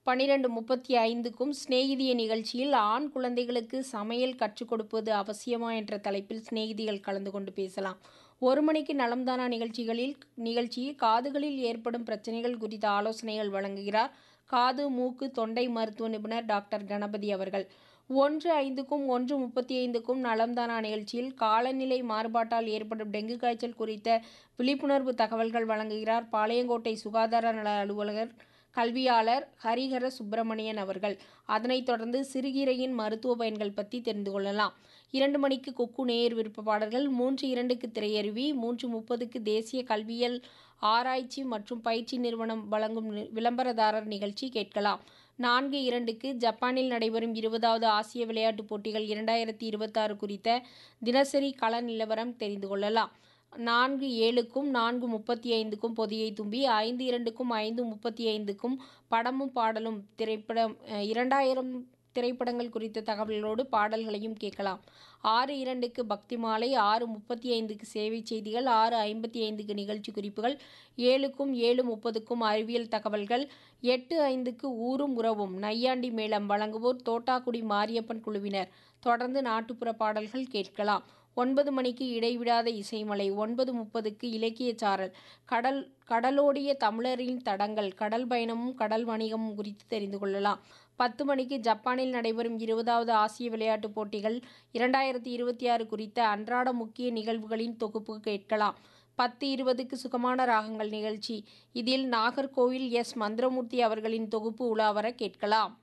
பன்னிரெண்டு முப்பத்தி ஐந்துக்கும் சிநேகிதிய நிகழ்ச்சியில் ஆண் குழந்தைகளுக்கு சமையல் கற்றுக் கொடுப்பது அவசியமா என்ற தலைப்பில் சிநேகிதிகள் கலந்து கொண்டு பேசலாம் ஒரு மணிக்கு நலம்தானா நிகழ்ச்சிகளில் நிகழ்ச்சியில் காதுகளில் ஏற்படும் பிரச்சனைகள் குறித்த ஆலோசனைகள் வழங்குகிறார் காது மூக்கு தொண்டை மருத்துவ நிபுணர் டாக்டர் கணபதி அவர்கள் ஒன்று ஐந்துக்கும் ஒன்று முப்பத்தி ஐந்துக்கும் நலம்தானா நிகழ்ச்சியில் காலநிலை மாறுபாட்டால் ஏற்படும் டெங்கு காய்ச்சல் குறித்த விழிப்புணர்வு தகவல்கள் வழங்குகிறார் பாளையங்கோட்டை சுகாதார நல அலுவலர் கல்வியாளர் ஹரிஹர சுப்பிரமணியன் அவர்கள் அதனைத் தொடர்ந்து சிறுகீரையின் மருத்துவ பயன்கள் பற்றி தெரிந்து கொள்ளலாம் இரண்டு மணிக்கு குக்கு நேயர் விருப்ப பாடல்கள் மூன்று இரண்டுக்கு திரையருவி மூன்று முப்பதுக்கு தேசிய கல்வியல் ஆராய்ச்சி மற்றும் பயிற்சி நிறுவனம் வழங்கும் நி- விளம்பரதாரர் நிகழ்ச்சி கேட்கலாம் நான்கு இரண்டுக்கு ஜப்பானில் நடைபெறும் இருபதாவது ஆசிய விளையாட்டுப் போட்டிகள் இரண்டாயிரத்தி இருபத்தாறு குறித்த தினசரி கள நிலவரம் தெரிந்து கொள்ளலாம் நான்கு ஏழுக்கும் நான்கு முப்பத்தி ஐந்துக்கும் பொதியை தும்பி ஐந்து இரண்டுக்கும் ஐந்து முப்பத்தி ஐந்துக்கும் படமும் பாடலும் திரைப்படம் அஹ், இரண்டாயிரம் திரைப்படங்கள் குறித்த தகவல்களோடு பாடல்களையும் கேட்கலாம் ஆறு இரண்டுக்கு பக்தி மாலை ஆறு முப்பத்தி ஐந்துக்கு சேவை செய்திகள் ஆறு ஐம்பத்தி ஐந்துக்கு நிகழ்ச்சி குறிப்புகள் ஏழுக்கும் ஏழு முப்பதுக்கும் அறிவியல் தகவல்கள் எட்டு ஐந்துக்கு ஊரும் உறவும் நையாண்டி மேளம் வழங்குவோர் தோட்டாக்குடி மாரியப்பன் குழுவினர் தொடர்ந்து நாட்டுப்புற பாடல்கள் கேட்கலாம் ஒன்பது மணிக்கு இடைவிடாத இசைமலை ஒன்பது முப்பதுக்கு இலக்கிய சாரல் கடல் கடலோடிய தமிழரின் தடங்கள் கடல் பயணமும் கடல் வணிகமும் குறித்து தெரிந்து கொள்ளலாம் பத்து மணிக்கு ஜப்பானில் நடைபெறும் இருபதாவது ஆசிய விளையாட்டுப் போட்டிகள் இரண்டாயிரத்தி இருபத்தி ஆறு குறித்த அன்றாட முக்கிய நிகழ்வுகளின் தொகுப்பு கேட்கலாம் பத்து இருபதுக்கு சுகமான ராகங்கள் நிகழ்ச்சி இதில் நாகர்கோவில் எஸ் மந்திரமூர்த்தி அவர்களின் தொகுப்பு உலாவர கேட்கலாம்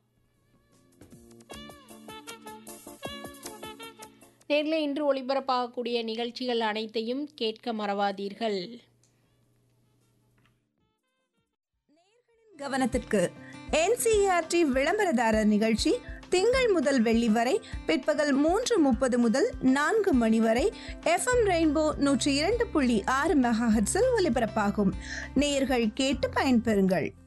நேரில் இன்று ஒளிபரப்பாகக்கூடிய நிகழ்ச்சிகள் அனைத்தையும் கேட்க மறவாதீர்கள் கவனத்திற்கு என்சிஆர்டி விளம்பரதாரர் நிகழ்ச்சி திங்கள் முதல் வெள்ளி வரை பிற்பகல் மூன்று முப்பது முதல் நான்கு மணி வரை எஃப்எம் ரெயின்போ நூற்றி இரண்டு புள்ளி ஆறு மெகாஹெட்ஸில் ஒலிபரப்பாகும் நேயர்கள் கேட்டு பயன்பெறுங்கள்